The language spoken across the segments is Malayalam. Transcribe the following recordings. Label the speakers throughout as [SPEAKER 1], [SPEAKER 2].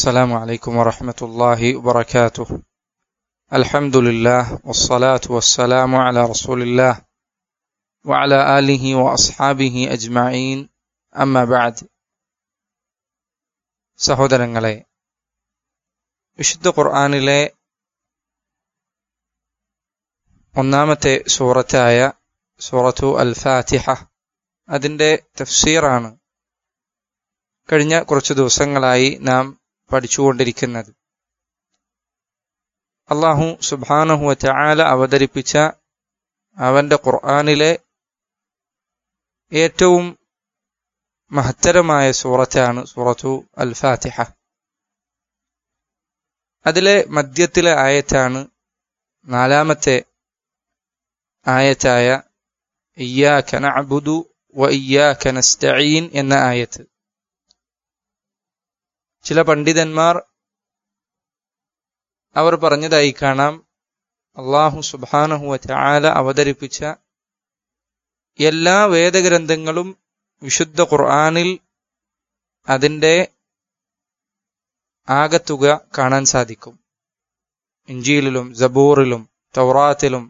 [SPEAKER 1] السلام عليكم ورحمة الله وبركاته الحمد لله والصلاة والسلام على رسول الله وعلى آله وأصحابه أجمعين أما بعد സഹോദരങ്ങളെ വിശുദ്ധ ഖുർആാനിലെ ഒന്നാമത്തെ സൂറത്തായ സൂറത്തു അൽ ഫാത്തിഹ അതിന്റെ തഫ്സീറാണ് കഴിഞ്ഞ കുറച്ചു ദിവസങ്ങളായി നാം പഠിച്ചുകൊണ്ടിരിക്കുന്നത് അള്ളാഹു സുബാനഹു ചാല അവതരിപ്പിച്ച അവന്റെ ഖുർആാനിലെ ഏറ്റവും മഹത്തരമായ സൂറത്താണ് സൂറത്തു അൽ ഫാത്തിഹ അതിലെ മധ്യത്തിലെ ആയത്താണ് നാലാമത്തെ ആയത്തായ ഇയ്യാക നഅബുദു വ ഇയ്യാക നസ്തഈൻ എന്ന ആയത്ത് ചില പണ്ഡിതന്മാർ അവർ പറഞ്ഞതായി കാണാം അള്ളാഹു സുബാനഹുവ ചാല അവതരിപ്പിച്ച എല്ലാ വേദഗ്രന്ഥങ്ങളും വിശുദ്ധ ഖുർആാനിൽ അതിന്റെ ആകത്തുക കാണാൻ സാധിക്കും ഇഞ്ചിയിലും ജബൂറിലും തൗറാത്തിലും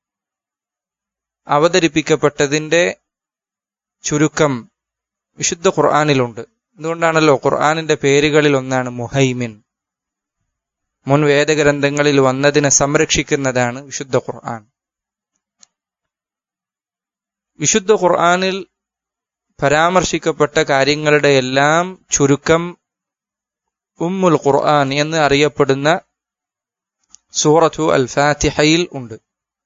[SPEAKER 1] അവതരിപ്പിക്കപ്പെട്ടതിന്റെ ചുരുക്കം വിശുദ്ധ ഖുർആാനിലുണ്ട് എന്തുകൊണ്ടാണല്ലോ ഖുർആാനിന്റെ പേരുകളിൽ ഒന്നാണ് മുഹൈമിൻ മുൻ വേദഗ്രന്ഥങ്ങളിൽ വന്നതിനെ സംരക്ഷിക്കുന്നതാണ് വിശുദ്ധ ഖുർആൻ വിശുദ്ധ ഖുർആാനിൽ പരാമർശിക്കപ്പെട്ട കാര്യങ്ങളുടെ എല്ലാം ചുരുക്കം ഉമ്മുൽ ഖുർആൻ എന്ന് അറിയപ്പെടുന്ന സൂറത്തു അൽ ഫാത്തിഹയിൽ ഉണ്ട്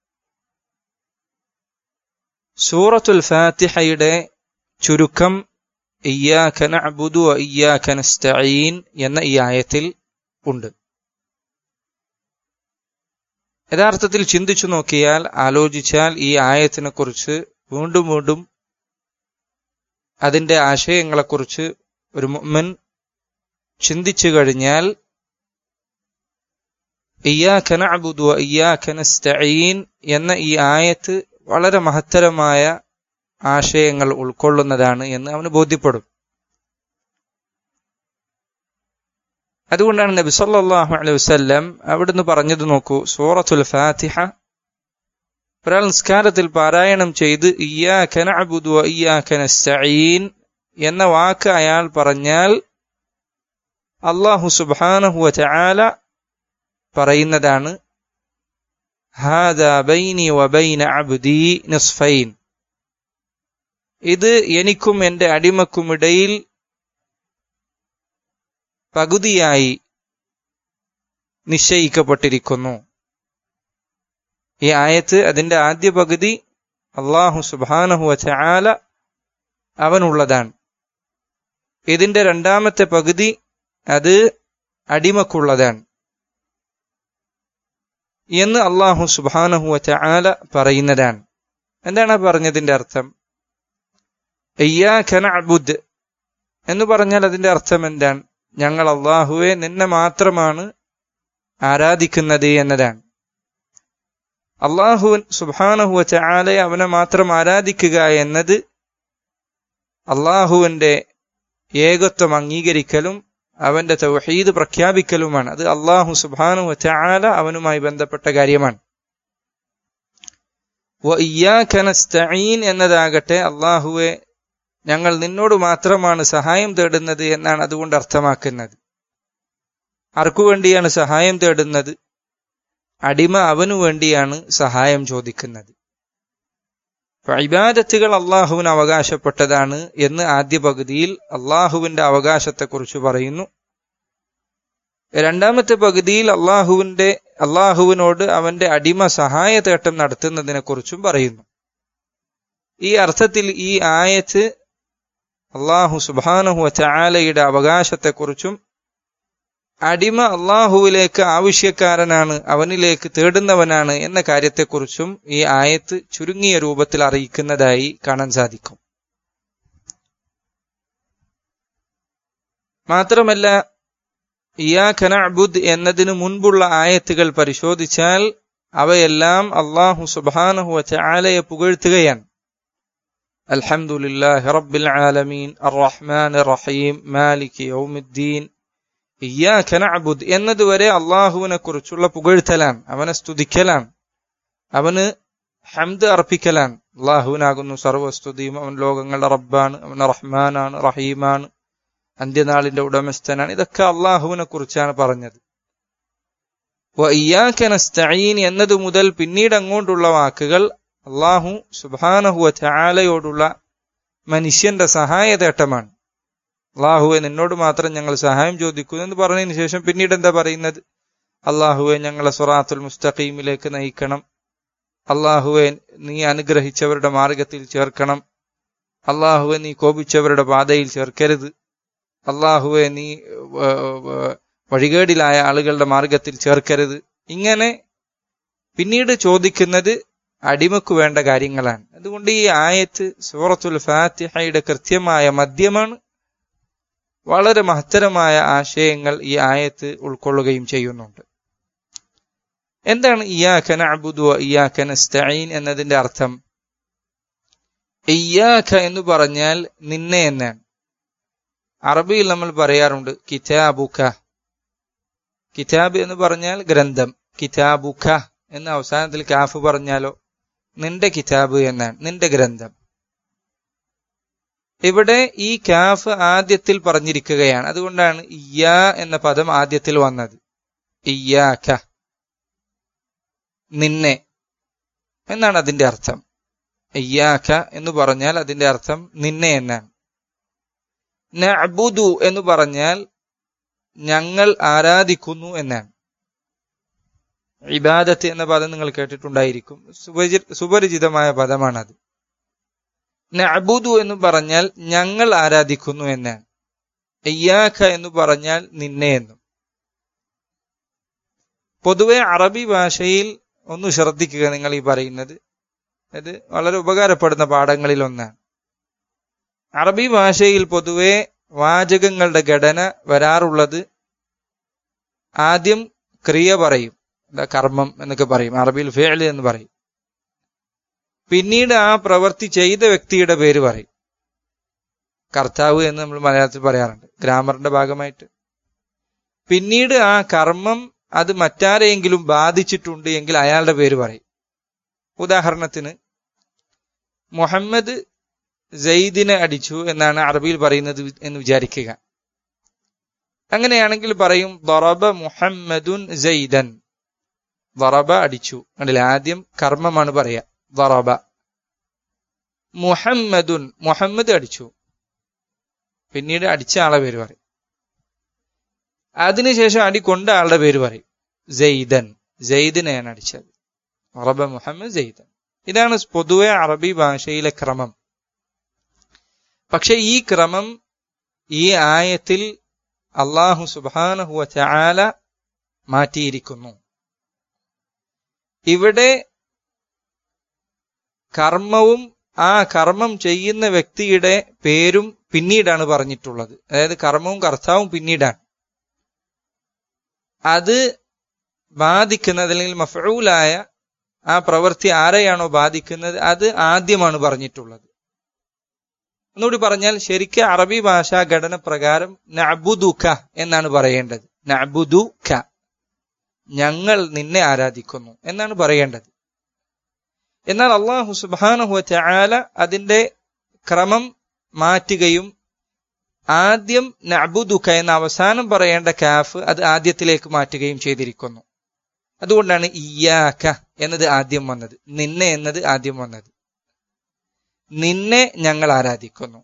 [SPEAKER 1] സൂറത്തുൽ ഫാത്തിഹയുടെ ചുരുക്കം ഇയ്യാക നഅബുദു വ ഇയ്യാക നസ്തഈൻ എന്ന ഈ ആയത്തിൽ ഉണ്ട് യഥാർത്ഥത്തിൽ ചിന്തിച്ചു നോക്കിയാൽ ആലോചിച്ചാൽ ഈ ആയത്തിനെ കുറിച്ച് വീണ്ടും വീണ്ടും അതിന്റെ ആശയങ്ങളെക്കുറിച്ച് ഒരു മുഅ്മിൻ ചിന്തിച്ചു കഴിഞ്ഞാൽ ഇയ്യാക നഅബുദു വ ഇയ്യാക നസ്തഈൻ എന്ന ഈ ആയത്ത് വളരെ മഹത്തരമായ ആശയങ്ങൾ ഉൾക്കൊള്ളുന്നതാണ് എന്ന് അവന് ബോധ്യപ്പെടും അതുകൊണ്ടാണ് നബി സല്ലല്ലാഹു അലൈഹി വസല്ലം അവിടുന്ന് പറഞ്ഞത് നോക്കൂ സൂറത്തുൽ ഫാത്തിഹ ഒരാൾ നിസ്കാരത്തിൽ പാരായണം ചെയ്ത് ഇയ്യാക നഅബുദു വ ഇയ്യാക നസ്തഈൻ എന്ന വാക്ക് അയാൾ പറഞ്ഞാൽ അള്ളാഹു സുബ്ഹാനഹു വ തആല പറയുന്നതാണ് ഹാദാ ബൈനി വ ബൈന അബ്ദി നിസ്ഫൈൻ ഇത് എനിക്കും എന്റെ അടിമക്കുമിടയിൽ പകുതിയായി നിശ്ചയിക്കപ്പെട്ടിരിക്കുന്നു ഈ ആയത്ത് അതിന്റെ ആദ്യ പകുതി അള്ളാഹു സുബാനഹു വചാല അവനുള്ളതാണ് ഇതിന്റെ രണ്ടാമത്തെ പകുതി അത് അടിമക്കുള്ളതാണ് എന്ന് അള്ളാഹു സുബാനഹു വചാല പറയുന്നതാണ് എന്താണ് പറഞ്ഞതിന്റെ അർത്ഥം അബുദ് എന്ന് പറഞ്ഞാൽ അതിന്റെ അർത്ഥം എന്താണ് ഞങ്ങൾ അള്ളാഹുവെ നിന്നെ മാത്രമാണ് ആരാധിക്കുന്നത് എന്നതാണ് അള്ളാഹുവൻ സുബാനഹുവ ചാലയെ അവനെ മാത്രം ആരാധിക്കുക എന്നത് അള്ളാഹുവിന്റെ ഏകത്വം അംഗീകരിക്കലും അവന്റെ തൗഹീദ് പ്രഖ്യാപിക്കലുമാണ് അത് അള്ളാഹു സുബാനു ചാല അവനുമായി ബന്ധപ്പെട്ട കാര്യമാണ് എന്നതാകട്ടെ അള്ളാഹുവെ ഞങ്ങൾ നിന്നോട് മാത്രമാണ് സഹായം തേടുന്നത് എന്നാണ് അതുകൊണ്ട് അർത്ഥമാക്കുന്നത് ആർക്കു വേണ്ടിയാണ് സഹായം തേടുന്നത് അടിമ അവനു വേണ്ടിയാണ് സഹായം ചോദിക്കുന്നത് ഇബാദത്തുകൾ അള്ളാഹുവിന് അവകാശപ്പെട്ടതാണ് എന്ന് ആദ്യ പകുതിയിൽ അള്ളാഹുവിന്റെ അവകാശത്തെക്കുറിച്ച് പറയുന്നു രണ്ടാമത്തെ പകുതിയിൽ അള്ളാഹുവിന്റെ അള്ളാഹുവിനോട് അവന്റെ അടിമ സഹായ തേട്ടം നടത്തുന്നതിനെ കുറിച്ചും പറയുന്നു ഈ അർത്ഥത്തിൽ ഈ ആയത്ത് അള്ളാഹു സുബാനഹു ചാലയുടെ അവകാശത്തെക്കുറിച്ചും അടിമ അള്ളാഹുവിലേക്ക് ആവശ്യക്കാരനാണ് അവനിലേക്ക് തേടുന്നവനാണ് എന്ന കാര്യത്തെക്കുറിച്ചും ഈ ആയത്ത് ചുരുങ്ങിയ രൂപത്തിൽ അറിയിക്കുന്നതായി കാണാൻ സാധിക്കും മാത്രമല്ല ഇയാഖന അബുദ് എന്നതിനു മുൻപുള്ള ആയത്തുകൾ പരിശോധിച്ചാൽ അവയെല്ലാം അള്ളാഹു സുബാനഹു ചാലയെ പുകഴ്ത്തുകയാണ് الحمد لله رب العالمين الرحمن الرحيم مالك يوم الدين ഇയ്യാക നഅബുദ് എന്നതുവരെ അള്ളാഹുവിനെ കുറിച്ചുള്ള പുകഴ്ത്തലാണ് അവനെ സ്തുതിക്കലാണ് അവന് ഹംദ് അർപ്പിക്കലാണ് അള്ളാഹുവിനാകുന്നു സർവസ്തുതിയും അവൻ ലോകങ്ങളുടെ റബ്ബാണ് അവൻ റഹ്മാനാണ് റഹീമാണ് അന്ത്യനാളിന്റെ ഉടമസ്ഥനാണ് ഇതൊക്കെ അള്ളാഹുവിനെ കുറിച്ചാണ് പറഞ്ഞത് നസ്തഈൻ എന്നതു മുതൽ പിന്നീട് അങ്ങോട്ടുള്ള വാക്കുകൾ അള്ളാഹു സുബാനഹുവ ചാലയോടുള്ള മനുഷ്യന്റെ സഹായതേട്ടമാണ് അള്ളാഹുവെ നിന്നോട് മാത്രം ഞങ്ങൾ സഹായം ചോദിക്കുന്നു എന്ന് പറഞ്ഞതിന് ശേഷം പിന്നീട് എന്താ പറയുന്നത് അള്ളാഹുവെ ഞങ്ങളെ സുറാത്തുൽ മുസ്തഖീമിലേക്ക് നയിക്കണം അള്ളാഹുവെ നീ അനുഗ്രഹിച്ചവരുടെ മാർഗത്തിൽ ചേർക്കണം അള്ളാഹുവെ നീ കോപിച്ചവരുടെ പാതയിൽ ചേർക്കരുത് അള്ളാഹുവെ നീ വഴികേടിലായ ആളുകളുടെ മാർഗത്തിൽ ചേർക്കരുത് ഇങ്ങനെ പിന്നീട് ചോദിക്കുന്നത് അടിമക്ക് വേണ്ട കാര്യങ്ങളാണ് അതുകൊണ്ട് ഈ ആയത്ത് സൂറത്തുൽ ഫാത്തിഹയുടെ കൃത്യമായ മദ്യമാണ് വളരെ മഹത്തരമായ ആശയങ്ങൾ ഈ ആയത്ത് ഉൾക്കൊള്ളുകയും ചെയ്യുന്നുണ്ട് എന്താണ് ഇയാഖ നഅബുദു ഇയാഖ നസ്തഈൻ എന്നതിന്റെ അർത്ഥം ഇയാഖ എന്ന് പറഞ്ഞാൽ നിന്നെ എന്നാണ് അറബിയിൽ നമ്മൾ പറയാറുണ്ട് കിതാബുക കിതാബ് എന്ന് പറഞ്ഞാൽ ഗ്രന്ഥം കിതാബുക എന്ന അവസാനത്തിൽ കാഫ് പറഞ്ഞാലോ നിന്റെ കിതാബ് എന്നാണ് നിന്റെ ഗ്രന്ഥം ഇവിടെ ഈ കാഫ് ആദ്യത്തിൽ പറഞ്ഞിരിക്കുകയാണ് അതുകൊണ്ടാണ് ഇയാ എന്ന പദം ആദ്യത്തിൽ വന്നത് ഇയാഖ നിന്നെ എന്നാണ് അതിന്റെ അർത്ഥം ഇയാഖ എന്ന് പറഞ്ഞാൽ അതിന്റെ അർത്ഥം നിന്നെ എന്നാണ് നഅബുദു എന്ന് പറഞ്ഞാൽ ഞങ്ങൾ ആരാധിക്കുന്നു എന്നാണ് ഇബാദത്ത് എന്ന പദം നിങ്ങൾ കേട്ടിട്ടുണ്ടായിരിക്കും സുപരിചിതമായ പദമാണത് നഅബുദു എന്ന് പറഞ്ഞാൽ ഞങ്ങൾ ആരാധിക്കുന്നു എന്നാണ് ഇയ്യാഖ എന്ന് പറഞ്ഞാൽ നിന്നെ എന്നും പൊതുവെ അറബി ഭാഷയിൽ ഒന്ന് ശ്രദ്ധിക്കുക നിങ്ങൾ ഈ പറയുന്നത് അത് വളരെ ഉപകാരപ്പെടുന്ന പാഠങ്ങളിൽ ഒന്നാണ് അറബി ഭാഷയിൽ പൊതുവെ വാചകങ്ങളുടെ ഘടന വരാറുള്ളത് ആദ്യം ക്രിയ പറയും കർമ്മം എന്നൊക്കെ പറയും അറബിയിൽ ഫേള് എന്ന് പറയും പിന്നീട് ആ പ്രവൃത്തി ചെയ്ത വ്യക്തിയുടെ പേര് പറയും കർത്താവ് എന്ന് നമ്മൾ മലയാളത്തിൽ പറയാറുണ്ട് ഗ്രാമറിന്റെ ഭാഗമായിട്ട് പിന്നീട് ആ കർമ്മം അത് മറ്റാരെയെങ്കിലും ബാധിച്ചിട്ടുണ്ട് എങ്കിൽ അയാളുടെ പേര് പറയും ഉദാഹരണത്തിന് മുഹമ്മദ് ജയ്ദിനെ അടിച്ചു എന്നാണ് അറബിയിൽ പറയുന്നത് എന്ന് വിചാരിക്കുക അങ്ങനെയാണെങ്കിൽ പറയും ദറബ മുഹമ്മദുൻ ജയ്ദൻ ദറബ അടിച്ചു കണ്ടില്ല ആദ്യം കർമ്മമാണ് പറയാ ദറബ മുഹമ്മദുൻ മുഹമ്മദ് അടിച്ചു പിന്നീട് അടിച്ച ആളെ പേര് പറയും അതിനുശേഷം അടി കൊണ്ട ആളുടെ പേര് പറയും ജെയ്ദൻ ജെയ്ദിനെയാണ് അടിച്ചത് ദറബ മുഹമ്മദ് ജെയ്ദൻ ഇതാണ് പൊതുവെ അറബി ഭാഷയിലെ ക്രമം പക്ഷെ ഈ ക്രമം ഈ ആയത്തിൽ അള്ളാഹു സുബാനഹുവ ചാല മാറ്റിയിരിക്കുന്നു ഇവിടെ കർമ്മവും ആ കർമ്മം ചെയ്യുന്ന വ്യക്തിയുടെ പേരും പിന്നീടാണ് പറഞ്ഞിട്ടുള്ളത് അതായത് കർമ്മവും കർത്താവും പിന്നീടാണ് അത് ബാധിക്കുന്നത് അല്ലെങ്കിൽ മഫൂലായ ആ പ്രവൃത്തി ആരെയാണോ ബാധിക്കുന്നത് അത് ആദ്യമാണ് പറഞ്ഞിട്ടുള്ളത് ഒന്നുകൂടി പറഞ്ഞാൽ ശരിക്കും അറബി ഭാഷാ ഘടന പ്രകാരം നഅബുദുക എന്നാണ് പറയേണ്ടത് നഅബുദുക ഞങ്ങൾ നിന്നെ ആരാധിക്കുന്നു എന്നാണ് പറയേണ്ടത് എന്നാൽ അള്ളാഹു സുബാനഹു ചാല അതിന്റെ ക്രമം മാറ്റുകയും ആദ്യം നഅബുദുക എന്ന അവസാനം പറയേണ്ട കാഫ് അത് ആദ്യത്തിലേക്ക് മാറ്റുകയും ചെയ്തിരിക്കുന്നു അതുകൊണ്ടാണ് ഇയാക്ക എന്നത് ആദ്യം വന്നത് നിന്നെ എന്നത് ആദ്യം വന്നത് നിന്നെ ഞങ്ങൾ ആരാധിക്കുന്നു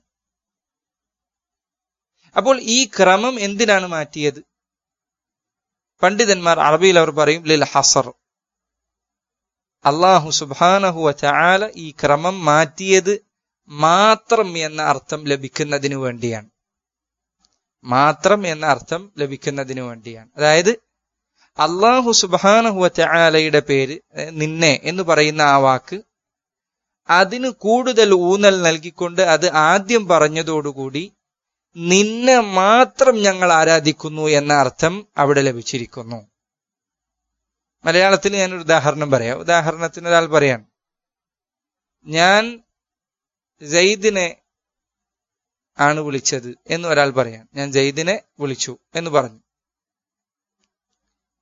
[SPEAKER 1] അപ്പോൾ ഈ ക്രമം എന്തിനാണ് മാറ്റിയത് പണ്ഡിതന്മാർ അറബിയിൽ അവർ പറയും ലിൽ ഹസർ അള്ളാഹു സുബാനഹു ചാല ഈ ക്രമം മാറ്റിയത് മാത്രം എന്ന അർത്ഥം ലഭിക്കുന്നതിനു വേണ്ടിയാണ് മാത്രം എന്ന അർത്ഥം ലഭിക്കുന്നതിനു വേണ്ടിയാണ് അതായത് അള്ളാഹു സുബാനഹു ചാലയുടെ പേര് നിന്നെ എന്ന് പറയുന്ന ആ വാക്ക് അതിന് കൂടുതൽ ഊന്നൽ നൽകിക്കൊണ്ട് അത് ആദ്യം പറഞ്ഞതോടുകൂടി നിന്നെ മാത്രം ഞങ്ങൾ ആരാധിക്കുന്നു എന്ന അർത്ഥം അവിടെ ലഭിച്ചിരിക്കുന്നു മലയാളത്തിൽ ഞാനൊരു ഉദാഹരണം പറയാം ഉദാഹരണത്തിന് ഒരാൾ പറയാൻ ഞാൻ ജയ്ദിനെ ആണ് വിളിച്ചത് എന്ന് ഒരാൾ പറയാൻ ഞാൻ ജയ്ദിനെ വിളിച്ചു എന്ന് പറഞ്ഞു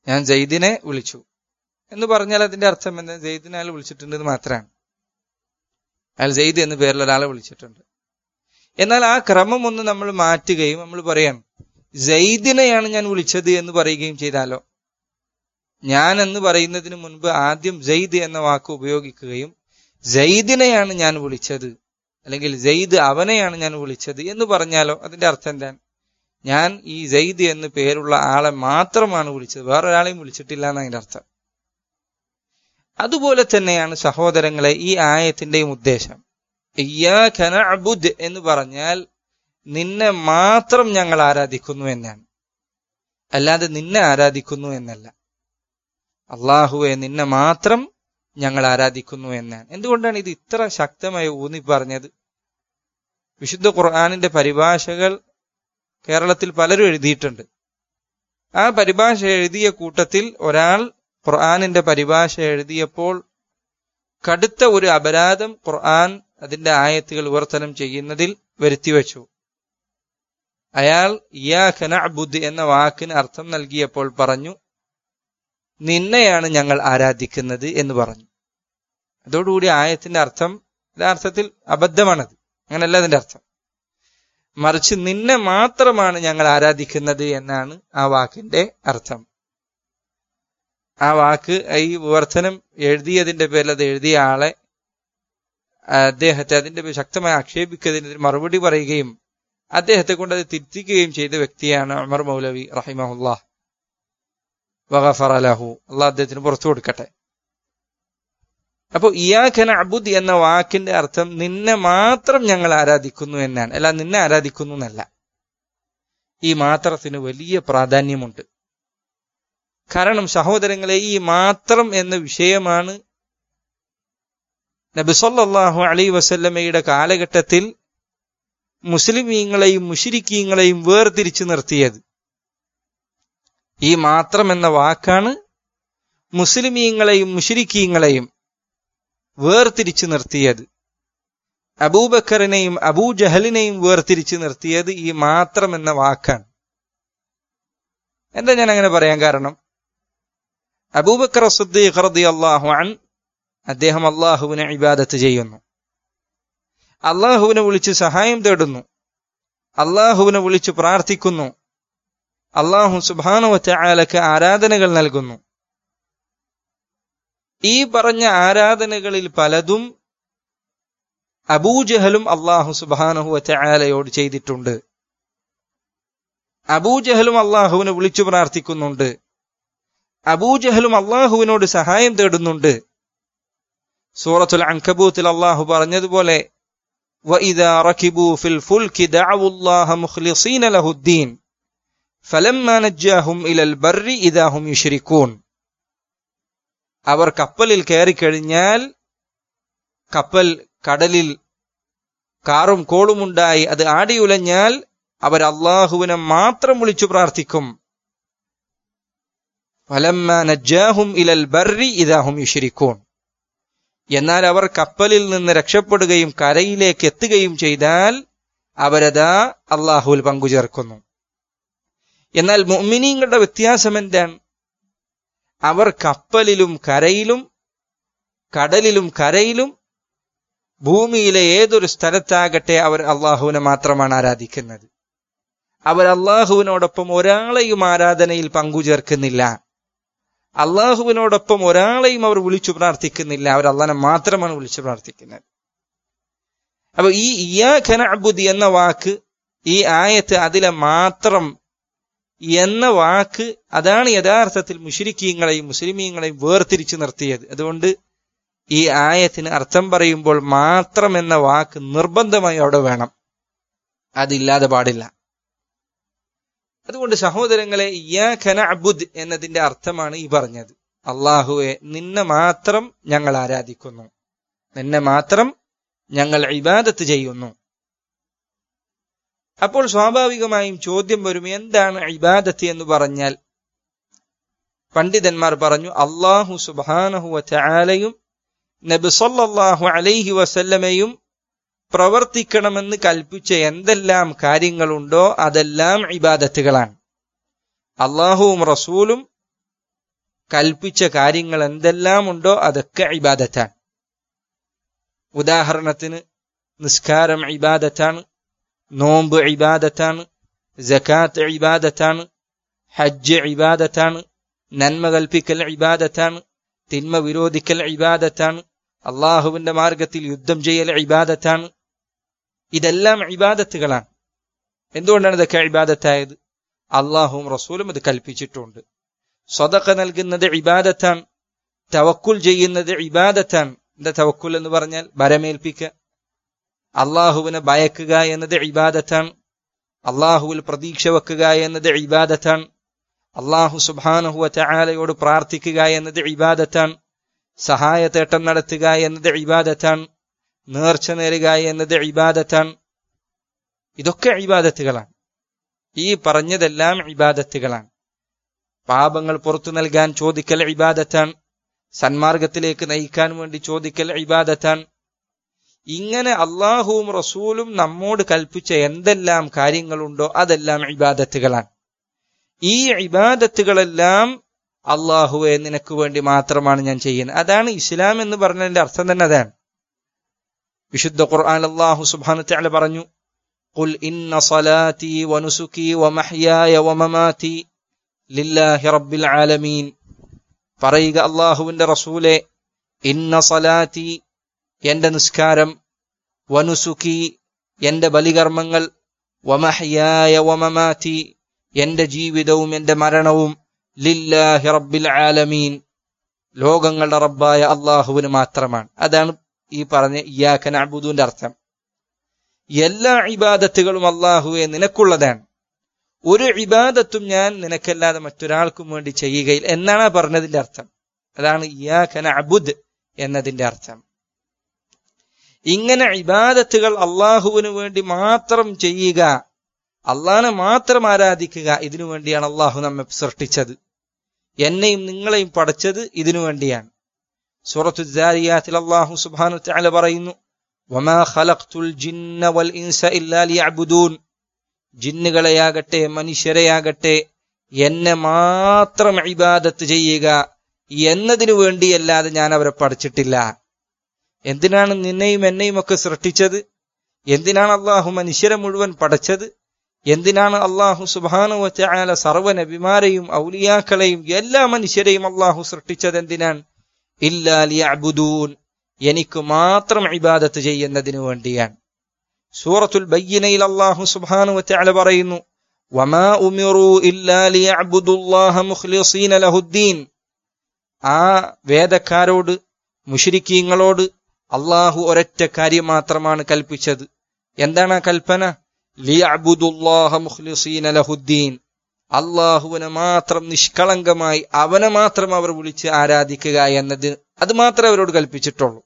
[SPEAKER 1] ഞാൻ ജയ്ദിനെ വിളിച്ചു എന്ന് പറഞ്ഞാൽ അതിന്റെ അർത്ഥം എന്താ ജയ്ദിനെ അയാൾ വിളിച്ചിട്ടുണ്ടെന്ന് മാത്രമാണ് അയാൾ ജയ്ദ് എന്ന് പേരിൽ ഒരാളെ വിളിച്ചിട്ടുണ്ട് എന്നാൽ ആ ക്രമം ഒന്ന് നമ്മൾ മാറ്റുകയും നമ്മൾ പറയാം ജയ്ദിനെയാണ് ഞാൻ വിളിച്ചത് എന്ന് പറയുകയും ചെയ്താലോ ഞാൻ എന്ന് പറയുന്നതിന് മുൻപ് ആദ്യം ജയ്ദ് എന്ന വാക്ക് ഉപയോഗിക്കുകയും ജയ്ദിനെയാണ് ഞാൻ വിളിച്ചത് അല്ലെങ്കിൽ ജയ്ദ് അവനെയാണ് ഞാൻ വിളിച്ചത് എന്ന് പറഞ്ഞാലോ അതിന്റെ അർത്ഥം എന്താണ് ഞാൻ ഈ ജയ്ദ് എന്ന് പേരുള്ള ആളെ മാത്രമാണ് വിളിച്ചത് വേറൊരാളെയും വിളിച്ചിട്ടില്ല എന്ന് അതിന്റെ അർത്ഥം അതുപോലെ തന്നെയാണ് സഹോദരങ്ങളെ ഈ ആയത്തിന്റെയും ഉദ്ദേശം അബുദ് എന്ന് പറഞ്ഞാൽ നിന്നെ മാത്രം ഞങ്ങൾ ആരാധിക്കുന്നു എന്നാണ് അല്ലാതെ നിന്നെ ആരാധിക്കുന്നു എന്നല്ല അള്ളാഹുവെ നിന്നെ മാത്രം ഞങ്ങൾ ആരാധിക്കുന്നു എന്നാണ് എന്തുകൊണ്ടാണ് ഇത് ഇത്ര ശക്തമായി ഊന്നി പറഞ്ഞത് വിശുദ്ധ ഖുർആാനിന്റെ പരിഭാഷകൾ കേരളത്തിൽ പലരും എഴുതിയിട്ടുണ്ട് ആ പരിഭാഷ എഴുതിയ കൂട്ടത്തിൽ ഒരാൾ ഖുർആാനിന്റെ പരിഭാഷ എഴുതിയപ്പോൾ കടുത്ത ഒരു അപരാധം ഖുർആൻ അതിന്റെ ആയത്തുകൾ വിവർത്തനം ചെയ്യുന്നതിൽ വരുത്തിവെച്ചു അയാൾ ഇയാഖനബുദ് എന്ന വാക്കിന് അർത്ഥം നൽകിയപ്പോൾ പറഞ്ഞു നിന്നെയാണ് ഞങ്ങൾ ആരാധിക്കുന്നത് എന്ന് പറഞ്ഞു അതോടുകൂടി ആയത്തിന്റെ അർത്ഥം യഥാർത്ഥത്തിൽ അബദ്ധമാണത് അങ്ങനല്ല അതിന്റെ അർത്ഥം മറിച്ച് നിന്നെ മാത്രമാണ് ഞങ്ങൾ ആരാധിക്കുന്നത് എന്നാണ് ആ വാക്കിന്റെ അർത്ഥം ആ വാക്ക് ഈ വിവർത്തനം എഴുതിയതിന്റെ പേരിൽ അത് എഴുതിയ ആളെ അദ്ദേഹത്തെ അതിന്റെ ശക്തമായി ആക്ഷേപിക്കുന്നതിന് മറുപടി പറയുകയും അദ്ദേഹത്തെ കൊണ്ട് അത് തിരുത്തിക്കുകയും ചെയ്ത വ്യക്തിയാണ് ഉമർ മൗലവി റഹിമഹുല്ലാ വഗഫർ അലഹു അള്ളാഹ് അദ്ദേഹത്തിന് പുറത്തു കൊടുക്കട്ടെ അപ്പോ ഇയാഖന അബുദ് എന്ന വാക്കിന്റെ അർത്ഥം നിന്നെ മാത്രം ഞങ്ങൾ ആരാധിക്കുന്നു എന്നാണ് അല്ല നിന്നെ ആരാധിക്കുന്നു എന്നല്ല ഈ മാത്രത്തിന് വലിയ പ്രാധാന്യമുണ്ട് കാരണം സഹോദരങ്ങളെ ഈ മാത്രം എന്ന വിഷയമാണ് നബിസൊല്ലാഹു അലൈ വസല്ലമയുടെ കാലഘട്ടത്തിൽ മുസ്ലിമീങ്ങളെയും മുഷിരിക്കീങ്ങളെയും വേർതിരിച്ചു നിർത്തിയത് ഈ മാത്രം എന്ന വാക്കാണ് മുസ്ലിമീങ്ങളെയും മുഷിരിക്കീങ്ങളെയും വേർതിരിച്ചു നിർത്തിയത് അബൂബക്കറിനെയും അബൂജഹലിനെയും വേർതിരിച്ചു നിർത്തിയത് ഈ മാത്രം എന്ന വാക്കാണ് എന്താ ഞാൻ അങ്ങനെ പറയാൻ കാരണം അബൂബക്കർ സുദ്ദീഖ് റളിയല്ലാഹു അൻ അദ്ദേഹം അള്ളാഹുവിനെ ഇബാദത്ത് ചെയ്യുന്നു അള്ളാഹുവിനെ വിളിച്ച് സഹായം തേടുന്നു അള്ളാഹുവിനെ വിളിച്ച് പ്രാർത്ഥിക്കുന്നു അള്ളാഹു സുബാനുവറ്റ ആലക്ക് ആരാധനകൾ നൽകുന്നു ഈ പറഞ്ഞ ആരാധനകളിൽ പലതും അബൂജഹലും അള്ളാഹു സുബാനഹു ആലയോട് ചെയ്തിട്ടുണ്ട് അബൂജഹലും അള്ളാഹുവിനെ വിളിച്ചു പ്രാർത്ഥിക്കുന്നുണ്ട് അബൂജഹലും അള്ളാഹുവിനോട് സഹായം തേടുന്നുണ്ട് സൂറത്തുൽ അങ്കബൂത്തിൽ അള്ളാഹു പറഞ്ഞതുപോലെ وإذا ركبوا في الفلك دعوا الله مخلصين له الدين فلما نجاهم إلى البر إذا هم يشركون അവർ കപ്പലിൽ കയറിക്കഴിഞ്ഞാൽ കപ്പൽ കടലിൽ കാറും കോളുമുണ്ടായി അത് ആടിയുലഞ്ഞാൽ അവർ അള്ളാഹുവിനെ മാത്രം വിളിച്ചു പ്രാർത്ഥിക്കും ഫലമ്മ നജ്ജാഹും ഇലൽ ബർറി ഇതാഹും യുഷിരിക്കൂൺ എന്നാൽ അവർ കപ്പലിൽ നിന്ന് രക്ഷപ്പെടുകയും കരയിലേക്ക് എത്തുകയും ചെയ്താൽ അവരതാ അള്ളാഹുവിൽ പങ്കുചേർക്കുന്നു എന്നാൽ മൊമിനീങ്ങളുടെ വ്യത്യാസം എന്താണ് അവർ കപ്പലിലും കരയിലും കടലിലും കരയിലും ഭൂമിയിലെ ഏതൊരു സ്ഥലത്താകട്ടെ അവർ അള്ളാഹുവിനെ മാത്രമാണ് ആരാധിക്കുന്നത് അവർ അള്ളാഹുവിനോടൊപ്പം ഒരാളെയും ആരാധനയിൽ പങ്കുചേർക്കുന്നില്ല അള്ളാഹുവിനോടൊപ്പം ഒരാളെയും അവർ വിളിച്ചു പ്രാർത്ഥിക്കുന്നില്ല അവർ അള്ളാഹനെ മാത്രമാണ് വിളിച്ചു പ്രാർത്ഥിക്കുന്നത് അപ്പൊ ഈ ഇയാഖന അബുദി എന്ന വാക്ക് ഈ ആയത്ത് അതിലെ മാത്രം എന്ന വാക്ക് അതാണ് യഥാർത്ഥത്തിൽ മുഷിരിക്കീങ്ങളെയും മുസ്ലിമീങ്ങളെയും വേർതിരിച്ചു നിർത്തിയത് അതുകൊണ്ട് ഈ ആയത്തിന് അർത്ഥം പറയുമ്പോൾ മാത്രം എന്ന വാക്ക് നിർബന്ധമായി അവിടെ വേണം അതില്ലാതെ പാടില്ല അതുകൊണ്ട് സഹോദരങ്ങളെ ഖന അബുദ് എന്നതിന്റെ അർത്ഥമാണ് ഈ പറഞ്ഞത് അള്ളാഹുവെ നിന്നെ മാത്രം ഞങ്ങൾ ആരാധിക്കുന്നു നിന്നെ മാത്രം ഞങ്ങൾ ഇബാദത്ത് ചെയ്യുന്നു അപ്പോൾ സ്വാഭാവികമായും ചോദ്യം വരും എന്താണ് ഇബാദത്ത് എന്ന് പറഞ്ഞാൽ പണ്ഡിതന്മാർ പറഞ്ഞു അള്ളാഹു സുബാനഹു വലയും നബി സല്ലല്ലാഹു അലൈഹി വസല്ലമയും പ്രവർത്തിക്കണമെന്ന് കൽപ്പിച്ച എന്തെല്ലാം കാര്യങ്ങളുണ്ടോ അതെല്ലാം ഇബാദത്തുകളാണ് അള്ളാഹുവും റസൂലും കൽപ്പിച്ച കാര്യങ്ങൾ എന്തെല്ലാം ഉണ്ടോ അതൊക്കെ ഇബാദത്താണ് ഉദാഹരണത്തിന് നിസ്കാരം ഇബാദത്താണ് നോമ്പ് ഇബാദത്താണ് ജക്കാത്ത് ഇബാദത്താണ് ഹജ്ജ് ഇബാദത്താണ് നന്മ കൽപ്പിക്കൽ ഇബാദത്താണ് തിന്മ വിരോധിക്കൽ ഇബാദത്താണ് അള്ളാഹുവിന്റെ മാർഗത്തിൽ യുദ്ധം ചെയ്യൽ ഇബാദത്താണ് ഇതെല്ലാം ഇബാദത്തുകളാണ് എന്തുകൊണ്ടാണ് ഇതൊക്കെ ഇബാദത്തായത് അള്ളാഹുവും റസൂലും ഇത് കൽപ്പിച്ചിട്ടുണ്ട് സ്വതക്ക നൽകുന്നത് ഇബാദത്താണ് തവക്കുൽ ചെയ്യുന്നത് ഇബാദത്താണ് എന്താ തവക്കുൽ എന്ന് പറഞ്ഞാൽ ഭരമേൽപ്പിക്കുക അള്ളാഹുവിനെ ഭയക്കുക എന്നത് ഇബാദത്താണ് അള്ളാഹുവിൽ പ്രതീക്ഷ വെക്കുക എന്നത് ഇബാദത്താണ് അള്ളാഹു സുബാനഹുവ ചായാലയോട് പ്രാർത്ഥിക്കുക എന്നത് ഇബാദത്താണ് സഹായത്തേട്ടം നടത്തുക എന്നത് ഇബാദത്താണ് നേർച്ച നേരുക എന്നത് ഇബാദത്താണ് ഇതൊക്കെ ഇബാദത്തുകളാണ് ഈ പറഞ്ഞതെല്ലാം ഇബാദത്തുകളാണ് പാപങ്ങൾ പുറത്തു നൽകാൻ ചോദിക്കൽ ഇബാദത്താണ് സന്മാർഗത്തിലേക്ക് നയിക്കാൻ വേണ്ടി ചോദിക്കൽ ഇബാദത്താണ് ഇങ്ങനെ അള്ളാഹുവും റസൂലും നമ്മോട് കൽപ്പിച്ച എന്തെല്ലാം കാര്യങ്ങളുണ്ടോ അതെല്ലാം ഇബാദത്തുകളാണ് ഈ ഇബാദത്തുകളെല്ലാം അള്ളാഹുവെ നിനക്ക് വേണ്ടി മാത്രമാണ് ഞാൻ ചെയ്യുന്നത് അതാണ് ഇസ്ലാം എന്ന് പറഞ്ഞതിന്റെ അർത്ഥം തന്നെ അതാണ് വിശുദ്ധ ഖുർആൻ അള്ളാഹു സുബ്ഹാനഹു തആല പറഞ്ഞു ഖുൽ ഇന്ന സ്വലാത്തി വനുസുക്കി വമഹ്യായ വമമാതി ലില്ലാഹി റബ്ബിൽ ആലമീൻ പറയുക അള്ളാഹുവിന്റെ റസൂലെ ഇന്ന സ്വലാത്തി എന്റെ നിസ്കാരം വനുസുക്കി എന്റെ ബലികർമ്മങ്ങൾ വമഹ്യായ വമമാതി എന്റെ ജീവിതവും എന്റെ മരണവും ലില്ലാഹി റബ്ബിൽ ആലമീൻ ലോകങ്ങളുടെ റബ്ബായ അള്ളാഹുവിന് മാത്രമാണ് അതാണ് ഈ പറഞ്ഞ ഇയാക്കൻ അബുദുവിന്റെ അർത്ഥം എല്ലാ ഇബാദത്തുകളും അള്ളാഹുവെ നിനക്കുള്ളതാണ് ഒരു ഇബാദത്തും ഞാൻ നിനക്കല്ലാതെ മറ്റൊരാൾക്കും വേണ്ടി ചെയ്യുകയില്ല എന്നാണ് പറഞ്ഞതിന്റെ അർത്ഥം അതാണ് ഇയാക്കൻ അബുദ് എന്നതിന്റെ അർത്ഥം ഇങ്ങനെ ഇബാദത്തുകൾ അള്ളാഹുവിന് വേണ്ടി മാത്രം ചെയ്യുക അള്ളാഹിനെ മാത്രം ആരാധിക്കുക ഇതിനു വേണ്ടിയാണ് അള്ളാഹു നമ്മെ സൃഷ്ടിച്ചത് എന്നെയും നിങ്ങളെയും പഠിച്ചത് ഇതിനു വേണ്ടിയാണ് സൂറത്തു ജാരിയാത്തിൽ അള്ളാഹു സുബ്ഹാനഹു തആല പറയുന്നു വമാ ഖലഖ്തുൽ ജിന്ന വൽ ഇൻസ ഇല്ലാ ലിയഅ്ബുദൂൻ ജിന്നുകളെയാകട്ടെ മനുഷ്യരെയാകട്ടെ എന്നെ മാത്രം ഇബാദത്ത് ചെയ്യുക എന്നതിനു വേണ്ടിയല്ലാതെ ഞാൻ അവരെ പഠിച്ചിട്ടില്ല എന്തിനാണ് നിന്നെയും എന്നെയും ഒക്കെ സൃഷ്ടിച്ചത് എന്തിനാണ് അള്ളാഹു മനുഷ്യരെ മുഴുവൻ പഠിച്ചത് എന്തിനാണ് അള്ളാഹു സുബാനു വച്ചാല സർവ്വ നബിമാരെയും ഔലിയാക്കളെയും എല്ലാ മനുഷ്യരെയും അള്ളാഹു സൃഷ്ടിച്ചത് എന്തിനാണ് ഇല്ലാലിയബുദൂൻ എനിക്ക് മാത്രം ഇബാദത്ത് ചെയ്യുന്നതിനു വേണ്ടിയാണ് സൂറത്തുൽ ബയ്യനയിൽ അള്ളാഹു സുബാനു വച്ചാല പറയുന്നു വമാ ഉമിറു ഇല്ലാലിയബുദുല്ലാഹ മുഖ്ലിസീന ലഹുദ്ദീൻ ആ വേദക്കാരോട് മുഷിരിക്കീങ്ങളോട് അള്ളാഹു ഒരൊറ്റ കാര്യം മാത്രമാണ് കൽപ്പിച്ചത് എന്താണ് ആ കൽപ്പന ലിയഅബുദുല്ലാഹ മുഖ്ലിസീന ലഹുദ്ദീൻ അള്ളാഹുവിനെ മാത്രം നിഷ്കളങ്കമായി അവനെ മാത്രം അവർ വിളിച്ച് ആരാധിക്കുക എന്നത് അത് മാത്രമേ അവരോട് കൽപ്പിച്ചിട്ടുള്ളൂ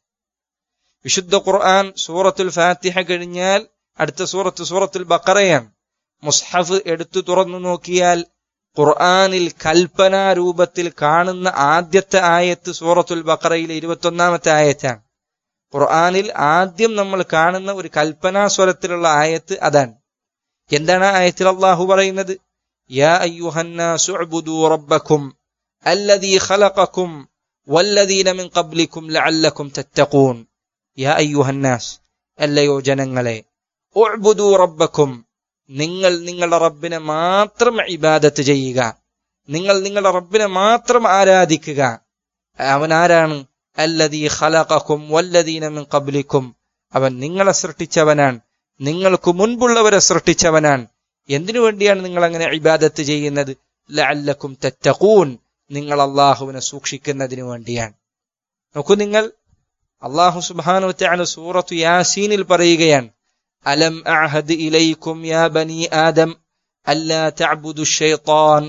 [SPEAKER 1] വിശുദ്ധ ഖുർആൻ സൂറത്തുൽ ഫാത്തിഹ കഴിഞ്ഞാൽ അടുത്ത സൂറത്ത് സൂറത്തുൽ ബക്കറയാണ് മുസ്ഹഫ് എടുത്തു തുറന്നു നോക്കിയാൽ ഖുർആനിൽ കൽപ്പനാ രൂപത്തിൽ കാണുന്ന ആദ്യത്തെ ആയത്ത് സൂറത്തുൽ ബക്കറയിലെ ഇരുപത്തൊന്നാമത്തെ ആയത്താണ് ഖുർആനിൽ ആദ്യം നമ്മൾ കാണുന്ന ഒരു കൽപ്പനാ സ്വരത്തിലുള്ള ആയത്ത് അതാണ് എന്താണ് ആ ആയത്തിൽ അള്ളാഹു പറയുന്നത് യാ അയ്യുഹന്നാസു ഉഅ്ബുദൂ റബ്ബക്കും അല്ലദീ ഖലഖക്കും വല്ലദീന മിൻ ഖബ്ലിക്കും ലഅല്ലക്കും തത്തഖൂൻ യാ അയ്യുഹന്നാസ് അല്ലയോ ജനങ്ങളെ ഉഅ്ബുദൂ റബ്ബക്കും നിങ്ങൾ നിങ്ങളുടെ റബ്ബിനെ മാത്രം ഇബാദത്ത് ചെയ്യുക നിങ്ങൾ നിങ്ങളുടെ റബ്ബിനെ മാത്രം ആരാധിക്കുക അവൻ ആരാണ് അല്ലദീ ഖലഖക്കും വല്ലദീന മിൻ ഖബ്ലിക്കും അവൻ നിങ്ങളെ സൃഷ്ടിച്ചവനാണ് നിങ്ങൾക്ക് മുൻപുള്ളവരെ സൃഷ്ടിച്ചവനാണ് എന്തിനു വേണ്ടിയാണ് നിങ്ങൾ അങ്ങനെ ഇബാദത്ത് ചെയ്യുന്നത് ലഅല്ലക്കും തത്തഖൂൻ നിങ്ങൾ അള്ളാഹുവിനെ സൂക്ഷിക്കുന്നതിനു വേണ്ടിയാണ് നോക്കൂ നിങ്ങൾ അള്ളാഹു സുബ്ഹാനഹു വതആല സൂറത്തു യാസീനിൽ പറയുകയാണ് അലം അഅഹദ് ഇലൈക്കും യാ ബനി ആദം അല്ലാ തഅബുദു الشيطان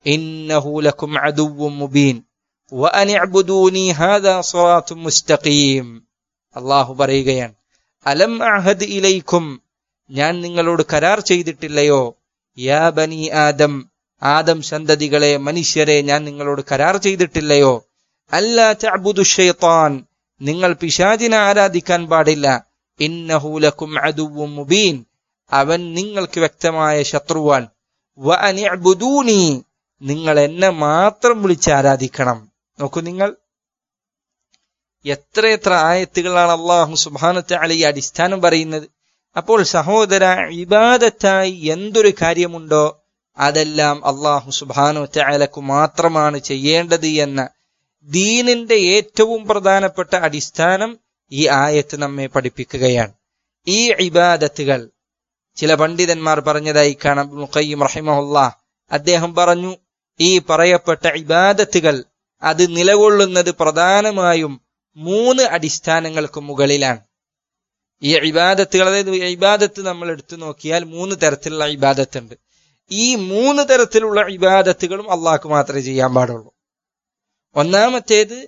[SPEAKER 1] إنه لكم عدو مبين وأن اعبدوني هذا صراط مستقيم അള്ളാഹു പറയുകയാണ് അലം അഹദ് ഇലൈക്കും ഞാൻ നിങ്ങളോട് കരാർ ചെയ്തിട്ടില്ലയോ യാ ബനി ആദം ആദം സന്തതികളെ മനുഷ്യരെ ഞാൻ നിങ്ങളോട് കരാർ ചെയ്തിട്ടില്ലയോ അല്ലാ തഅബുദു ഷൈത്താൻ നിങ്ങൾ പിശാചിനെ ആരാധിക്കാൻ പാടില്ല ഇന്നഹൂലക്കും അദുവും മുബീൻ അവൻ നിങ്ങൾക്ക് വ്യക്തമായ ശത്രുവാൻ വ അനിഅ്ബുദൂനി നിങ്ങൾ എന്നെ മാത്രം വിളിച്ച് ആരാധിക്കണം നോക്കൂ നിങ്ങൾ എത്രയെത്ര ആയത്തുകളാണ് അള്ളാഹു സുബാനത്തെ അല ഈ അടിസ്ഥാനം പറയുന്നത് അപ്പോൾ സഹോദര ഇബാദത്തായി എന്തൊരു കാര്യമുണ്ടോ അതെല്ലാം അള്ളാഹു സുബാനു അലക്കു മാത്രമാണ് ചെയ്യേണ്ടത് എന്ന ദീനിന്റെ ഏറ്റവും പ്രധാനപ്പെട്ട അടിസ്ഥാനം ഈ ആയത്ത് നമ്മെ പഠിപ്പിക്കുകയാണ് ഈ ഇബാദത്തുകൾ ചില പണ്ഡിതന്മാർ പറഞ്ഞതായി കാണാം മുഖയ്യം റഹിമഹുല്ല അദ്ദേഹം പറഞ്ഞു ഈ പറയപ്പെട്ട ഇബാദത്തുകൾ അത് നിലകൊള്ളുന്നത് പ്രധാനമായും മൂന്ന് അടിസ്ഥാനങ്ങൾക്ക് മുകളിലാണ് ഈ ഇബാദത്തുകൾ അതായത് ഇബാദത്ത് നമ്മൾ എടുത്തു നോക്കിയാൽ മൂന്ന് തരത്തിലുള്ള ഇബാദത്തുണ്ട് ഈ മൂന്ന് തരത്തിലുള്ള ഇബാദത്തുകളും അള്ളാഹ്ക്ക് മാത്രമേ ചെയ്യാൻ പാടുള്ളൂ ഒന്നാമത്തേത്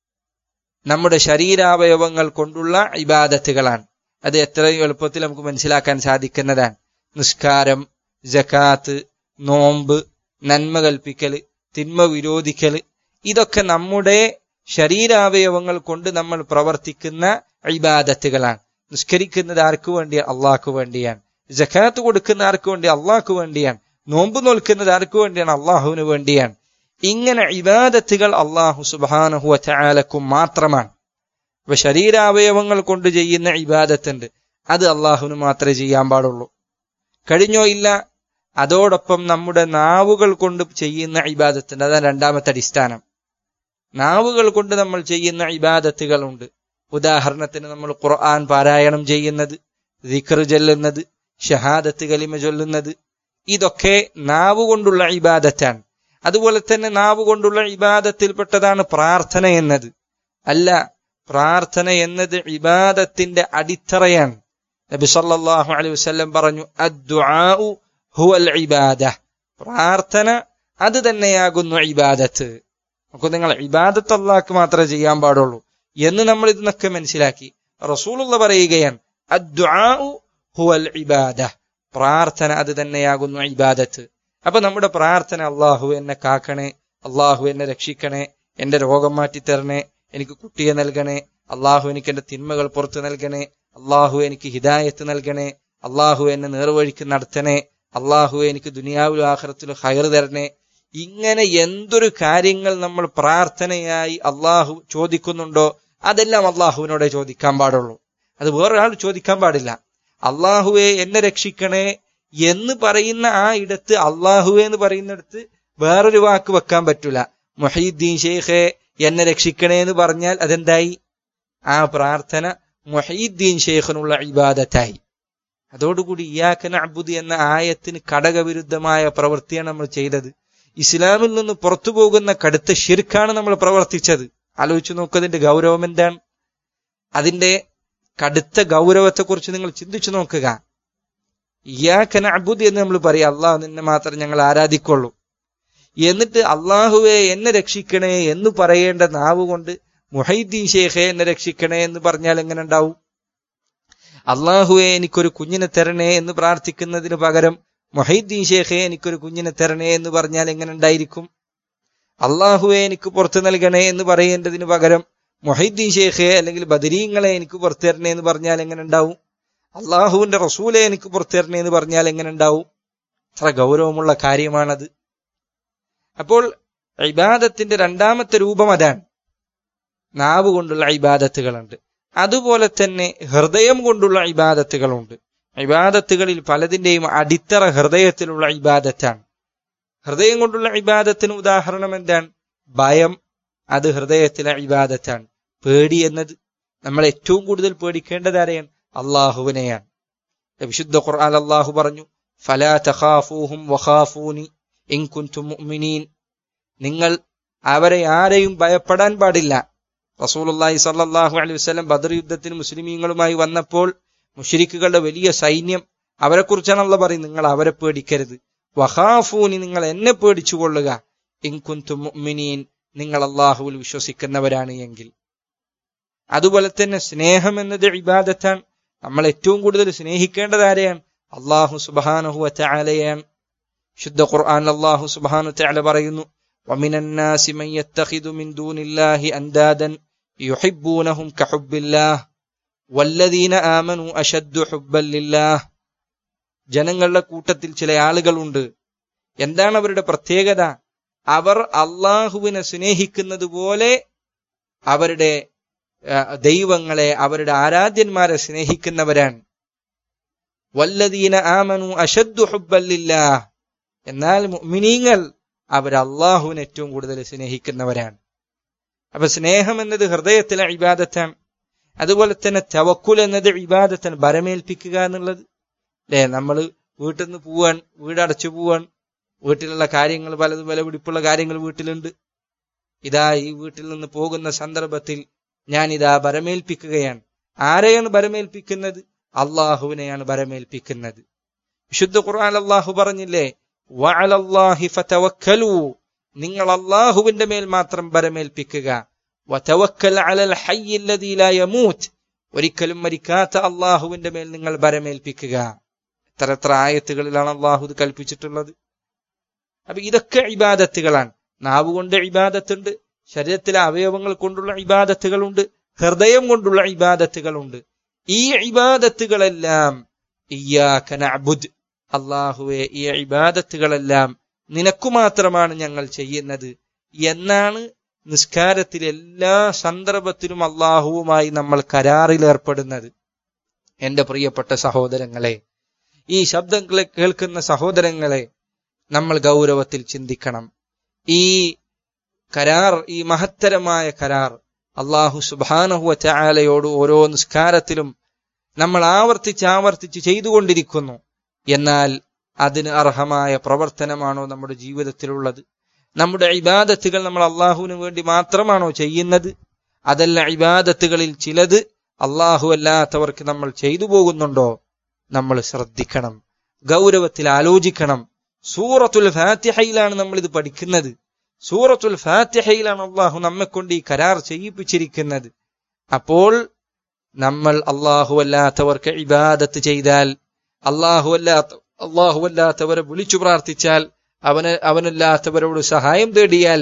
[SPEAKER 1] നമ്മുടെ ശരീരാവയവങ്ങൾ കൊണ്ടുള്ള ഇബാദത്തുകളാണ് അത് എത്രയും എളുപ്പത്തിൽ നമുക്ക് മനസ്സിലാക്കാൻ സാധിക്കുന്നതാണ് നിസ്കാരം ജക്കാത്ത് നോമ്പ് നന്മ കൽപ്പിക്കല് തിന്മ വിരോധിക്കല് ഇതൊക്കെ നമ്മുടെ ശരീരാവയവങ്ങൾ കൊണ്ട് നമ്മൾ പ്രവർത്തിക്കുന്ന ഇബാദത്തുകളാണ് നിസ്കരിക്കുന്നത് ആർക്കു വേണ്ടിയാണ് അള്ളാഹ്ക്ക് വേണ്ടിയാണ് ജക്കാത്ത് കൊടുക്കുന്ന ആർക്കു വേണ്ടി അള്ളാഹ്ക്ക് വേണ്ടിയാണ് നോമ്പ് നോൽക്കുന്നത് ആർക്കു വേണ്ടിയാണ് അള്ളാഹുവിന് വേണ്ടിയാണ് ഇങ്ങനെ ഇബാദത്തുകൾ അള്ളാഹു സുബാനഹു ചാലക്കും മാത്രമാണ് ഇപ്പൊ ശരീരാവയവങ്ങൾ കൊണ്ട് ചെയ്യുന്ന ഇബാദത്തുണ്ട് അത് അള്ളാഹുവിന് മാത്രമേ ചെയ്യാൻ പാടുള്ളൂ കഴിഞ്ഞോ ഇല്ല അതോടൊപ്പം നമ്മുടെ നാവുകൾ കൊണ്ട് ചെയ്യുന്ന ഇബാദത്തുണ്ട് അതാണ് രണ്ടാമത്തെ അടിസ്ഥാനം നാവുകൾ കൊണ്ട് നമ്മൾ ചെയ്യുന്ന ഇബാദത്തുകളുണ്ട് ഉദാഹരണത്തിന് നമ്മൾ ഖുർആൻ പാരായണം ചെയ്യുന്നത് ദിക്ർ ചൊല്ലുന്നത് ഷഹാദത്ത് കലിമ ചൊല്ലുന്നത് ഇതൊക്കെ നാവ് കൊണ്ടുള്ള ഇബാദത്താണ് അതുപോലെ തന്നെ നാവ് കൊണ്ടുള്ള ഇബാദത്തിൽപ്പെട്ടതാണ് പ്രാർത്ഥന എന്നത് അല്ല പ്രാർത്ഥന എന്നത് ഇബാദത്തിന്റെ അടിത്തറയാണ് നബി സല്ലല്ലാഹു അലൈഹി വസല്ലം പറഞ്ഞു അദ്ദുആഉ ഹുവൽ ഇബാദ പ്രാർത്ഥന അത് തന്നെയാകുന്നു ഇബാദത്ത് നമുക്ക് നിങ്ങൾ ഇബാദത്ത് അള്ളാഹ്ക്ക് മാത്രമേ ചെയ്യാൻ പാടുള്ളൂ എന്ന് നമ്മൾ ഇതിനൊക്കെ മനസ്സിലാക്കി റസൂലുള്ള പറയുകയാണ് അദ്ദുആഉ ഹുവൽ ഇബാദ പ്രാർത്ഥന അത് തന്നെയാകുന്നു ഇബാദത്ത് അപ്പൊ നമ്മുടെ പ്രാർത്ഥന അള്ളാഹു എന്നെ കാക്കണേ അള്ളാഹു എന്നെ രക്ഷിക്കണേ എന്റെ രോഗം മാറ്റി തരണേ എനിക്ക് കുട്ടിയെ നൽകണേ അള്ളാഹു എനിക്ക് എന്റെ തിന്മകൾ പുറത്തു നൽകണേ അള്ളാഹു എനിക്ക് ഹിദായത്ത് നൽകണേ അള്ളാഹു എന്നെ നേർവഴിക്ക് നടത്തണേ അള്ളാഹു എനിക്ക് ദുനിയാവിലും ആഖിറത്തിലും ഹയർ തരണേ ഇങ്ങനെ എന്തൊരു കാര്യങ്ങൾ നമ്മൾ പ്രാർത്ഥനയായി അള്ളാഹു ചോദിക്കുന്നുണ്ടോ അതെല്ലാം അള്ളാഹുവിനോടെ ചോദിക്കാൻ പാടുള്ളൂ അത് വേറൊരാൾ ചോദിക്കാൻ പാടില്ല അള്ളാഹുവെ എന്നെ രക്ഷിക്കണേ എന്ന് പറയുന്ന ആ ഇടത്ത് അള്ളാഹുവെ എന്ന് പറയുന്നിടത്ത് വേറൊരു വാക്ക് വെക്കാൻ പറ്റൂല മൊഹീദ്ദീൻ ഷെയ്ഖെ എന്നെ രക്ഷിക്കണേ എന്ന് പറഞ്ഞാൽ അതെന്തായി ആ പ്രാർത്ഥന മൊഹീദ്ദീൻ ഷെയ്ഖിനുള്ള ഇബാദത്തായി അതോടുകൂടി ഇയാക്കന അബുദ് എന്ന ആയത്തിന് ഘടകവിരുദ്ധമായ പ്രവൃത്തിയാണ് നമ്മൾ ചെയ്തത് ഇസ്ലാമിൽ നിന്ന് പുറത്തു പോകുന്ന കടുത്ത ഷിർക്കാണ് നമ്മൾ പ്രവർത്തിച്ചത് ആലോചിച്ചു നോക്കതിന്റെ ഗൗരവം എന്താണ് അതിന്റെ കടുത്ത ഗൗരവത്തെക്കുറിച്ച് നിങ്ങൾ ചിന്തിച്ചു നോക്കുക ഇയാക്കന അബുദ് എന്ന് നമ്മൾ പറയും അള്ളാഹു നിന്നെ മാത്രം ഞങ്ങൾ ആരാധിക്കുള്ളൂ എന്നിട്ട് അള്ളാഹുവെ എന്നെ രക്ഷിക്കണേ എന്ന് പറയേണ്ട നാവ് കൊണ്ട് മുഹൈദ്ദീൻ ഷേഖെ എന്നെ രക്ഷിക്കണേ എന്ന് പറഞ്ഞാൽ എങ്ങനെ ഉണ്ടാവും അള്ളാഹുവെ എനിക്കൊരു കുഞ്ഞിനെ തരണേ എന്ന് പ്രാർത്ഥിക്കുന്നതിന് പകരം മൊഹീദ്ദീൻ ഷേഖെ എനിക്കൊരു കുഞ്ഞിനെ തരണേ എന്ന് പറഞ്ഞാൽ എങ്ങനെ ഉണ്ടായിരിക്കും അള്ളാഹുവെ എനിക്ക് പുറത്തു നൽകണേ എന്ന് പറയേണ്ടതിന് പകരം മൊഹീദ്ദീൻ ഷേഖെ അല്ലെങ്കിൽ ബദരീങ്ങളെ എനിക്ക് പുറത്തു തരണേ എന്ന് പറഞ്ഞാൽ എങ്ങനെ ഉണ്ടാവും അള്ളാഹുവിന്റെ റസൂലെ എനിക്ക് പുറത്തു തരണേ എന്ന് പറഞ്ഞാൽ എങ്ങനെ ഉണ്ടാവും അത്ര ഗൗരവമുള്ള കാര്യമാണത് അപ്പോൾ ഇബാദത്തിന്റെ രണ്ടാമത്തെ രൂപം അതാണ് നാവ് കൊണ്ടുള്ള ഇബാദത്തുകളുണ്ട് അതുപോലെ തന്നെ ഹൃദയം കൊണ്ടുള്ള ഇബാദത്തുകളുണ്ട് ഇബാദത്തുകളിൽ പലതിന്റെയും അടിത്തറ ഹൃദയത്തിലുള്ള ഇബാദത്താണ് ഹൃദയം കൊണ്ടുള്ള ഇബാദത്തിന് ഉദാഹരണം എന്താണ് ഭയം അത് ഹൃദയത്തിലെ ഇബാദത്താണ് പേടി എന്നത് നമ്മൾ ഏറ്റവും കൂടുതൽ പേടിക്കേണ്ടത് ആരെയാണ് അള്ളാഹുവിനെയാണ് വിശുദ്ധ ഖുർആൻ അള്ളാഹു പറഞ്ഞു ഫലാ തഖാഫൂഹും വഖാഫൂനി ഇൻ കുൻതും മുഅ്മിനീൻ നിങ്ങൾ അവരെ ആരെയും ഭയപ്പെടാൻ പാടില്ല റസൂലുള്ളാഹി സല്ലല്ലാഹു അലൈഹി വസല്ലം ബദർ യുദ്ധത്തിന് മുസ്ലിമീങ്ങളുമായി വന്നപ്പോൾ മുഷരിക്കുകളുടെ വലിയ സൈന്യം അവരെക്കുറിച്ചാണ് അള്ള പറയും നിങ്ങൾ അവരെ പേടിക്കരുത് വഹാഫൂനി നിങ്ങൾ എന്നെ പേടിച്ചു കൊള്ളുക ഇൻകുന്തു മുഅ്മിനീൻ നിങ്ങൾ അള്ളാഹുവിൽ വിശ്വസിക്കുന്നവരാണ് എങ്കിൽ അതുപോലെ തന്നെ സ്നേഹം എന്നത് ഇബാദത്താണ് നമ്മൾ ഏറ്റവും കൂടുതൽ സ്നേഹിക്കേണ്ടത് ആരെയാണ് അള്ളാഹു സുബാനഹു വതആലയാണ് ശുദ്ധ ഖുർആൻ അള്ളാഹു സുബാനു തആല പറയുന്നു ومن الناس من يتخذ من دون الله أندادا يحبونهم كحب الله والذين آمنوا أشد حبا لله ജനങ്ങളുടെ കൂട്ടത്തിൽ ചില ആളുകളുണ്ട് എന്താണ് അവരുടെ പ്രത്യേകത അവർ അള്ളാഹുവിനെ സ്നേഹിക്കുന്നത് പോലെ അവരുടെ ആ, ദൈവങ്ങളെ അവരുടെ ആരാധ്യന്മാരെ സ്നേഹിക്കുന്നവരാണ് വല്ലദീന ആമനു അശദ്ദു ഹുബ്ബല്ലില്ലാ എന്നാൽ മുഅ്മിനീങ്ങൾ അവർ അള്ളാഹുവിനെ ഏറ്റവും കൂടുതൽ സ്നേഹിക്കുന്നവരാണ് അപ്പൊ സ്നേഹം എന്നത് ഹൃദയത്തിലെ ഇബാദത്താണ് അതുപോലെ തന്നെ തവക്കുൽ എന്നത് ഇബാദത്താണ് ഭരമേൽപ്പിക്കുക എന്നുള്ളത് അല്ലേ നമ്മൾ വീട്ടിൽ നിന്ന് പോവാൻ വീടടച്ചു പോവാൻ വീട്ടിലുള്ള കാര്യങ്ങൾ പലതും വിലപിടിപ്പുള്ള കാര്യങ്ങൾ വീട്ടിലുണ്ട് ഇതാ ഈ വീട്ടിൽ നിന്ന് പോകുന്ന സന്ദർഭത്തിൽ ഞാൻ ഇതാ ഭരമേൽപ്പിക്കുകയാണ് ആരെയാണ് ഭരമേൽപ്പിക്കുന്നത് അള്ളാഹുവിനെയാണ് ഭരമേൽപ്പിക്കുന്നത് വിശുദ്ധ ഖുർആൻ അള്ളാഹു പറഞ്ഞില്ലേ വഅലല്ലാഹി ഫതവക്കലു നിങ്ങൾ അള്ളാഹുവിന്റെ മേൽ മാത്രം ഭരമേൽപ്പിക്കുക വതവക്കൽ അലൽ ഹയ്യി അല്ലദീ ലാ യമൂത്ത് ഒരിക്കലും മരിക്കാത്ത അള്ളാഹുവിന്റെ മേൽ നിങ്ങൾ ഭരമേൽപ്പിക്കുക എത്ര എത്ര ആയത്തുകളിലാണ് അള്ളാഹു ഇത് കൽപ്പിച്ചിട്ടുള്ളത് അപ്പൊ ഇതൊക്കെ ഇബാദത്തുകളാണ് നാവ് കൊണ്ട് ഇബാദത്തുണ്ട് ശരീരത്തിലെ അവയവങ്ങൾ കൊണ്ടുള്ള ഇബാദത്തുകളുണ്ട് ഹൃദയം കൊണ്ടുള്ള ഇബാദത്തുകളുണ്ട് ഈ ഇബാദത്തുകളെല്ലാം ഇയ്യാക നഅ്ബുദ് അള്ളാഹുവെ ഈ ഇബാദത്തുകളെല്ലാം നിനക്കു മാത്രമാണ് ഞങ്ങൾ ചെയ്യുന്നത് എന്നാണ് നിസ്കാരത്തിൽ എല്ലാ സന്ദർഭത്തിലും അള്ളാഹുവുമായി നമ്മൾ കരാറിൽ ഏർപ്പെടുന്നത് എന്റെ പ്രിയപ്പെട്ട സഹോദരങ്ങളെ ഈ ശബ്ദങ്ങളെ കേൾക്കുന്ന സഹോദരങ്ങളെ നമ്മൾ ഗൗരവത്തിൽ ചിന്തിക്കണം ഈ കരാർ ഈ മഹത്തരമായ കരാർ അള്ളാഹു സുബാനഹുവ ചായാലയോട് ഓരോ നിസ്കാരത്തിലും നമ്മൾ ആവർത്തിച്ച് ആവർത്തിച്ച് ചെയ്തുകൊണ്ടിരിക്കുന്നു എന്നാൽ അതിന് അർഹമായ പ്രവർത്തനമാണോ നമ്മുടെ ജീവിതത്തിലുള്ളത് നമ്മുടെ ഇബാദത്തുകൾ നമ്മൾ അള്ളാഹുവിന് വേണ്ടി മാത്രമാണോ ചെയ്യുന്നത് അതല്ല ഇബാദത്തുകളിൽ ചിലത് അള്ളാഹു അല്ലാത്തവർക്ക് നമ്മൾ ചെയ്തു പോകുന്നുണ്ടോ നമ്മൾ ശ്രദ്ധിക്കണം ഗൗരവത്തിൽ ആലോചിക്കണം സൂറത്തുൽ ഫാത്തിഹയിലാണ് നമ്മൾ ഇത് പഠിക്കുന്നത് സൂറത്തുൽ ഫാത്തിഹയിലാണ് അള്ളാഹു നമ്മെ കൊണ്ട് ഈ കരാർ ചെയ്യിപ്പിച്ചിരിക്കുന്നത് അപ്പോൾ നമ്മൾ അള്ളാഹു അല്ലാത്തവർക്ക് ഇബാദത്ത് ചെയ്താൽ അള്ളാഹു അല്ലാത്ത അള്ളാഹു അല്ലാത്തവരെ വിളിച്ചു പ്രാർത്ഥിച്ചാൽ അവന് അവനല്ലാത്തവരോട് സഹായം തേടിയാൽ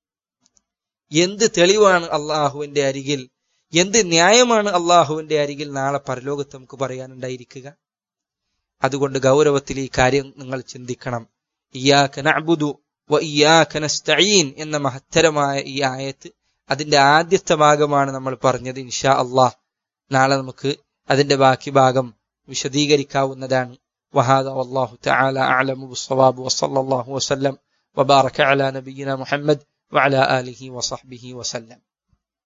[SPEAKER 1] എന്ത് തെളിവാണ് അള്ളാഹുവിന്റെ അരികിൽ എന്ത് ന്യായമാണ് അള്ളാഹുവിന്റെ അരികിൽ നാളെ പരലോകത്ത് നമുക്ക് പറയാനുണ്ടായിരിക്കുക അതുകൊണ്ട് ഗൗരവത്തിൽ ഈ കാര്യം നിങ്ങൾ ചിന്തിക്കണം ഇയാക്ക നഅ്ബുദു വ ഇയാക്ക നസ്തഈൻ എന്ന മഹത്തരമായ ഈ ആയത്ത് അതിന്റെ ആദ്യത്തെ ഭാഗമാണ് നമ്മൾ പറഞ്ഞത് ഇൻഷാ അള്ളാഹ് നാളെ നമുക്ക് അതിന്റെ ബാക്കി ഭാഗം വിശദീകരിക്കാവുന്നതാണ് وهذا والله تعالى أعلم بالصواب وصلى الله وسلم وبارك على نبينا محمد وعلى آله وصحبه وسلم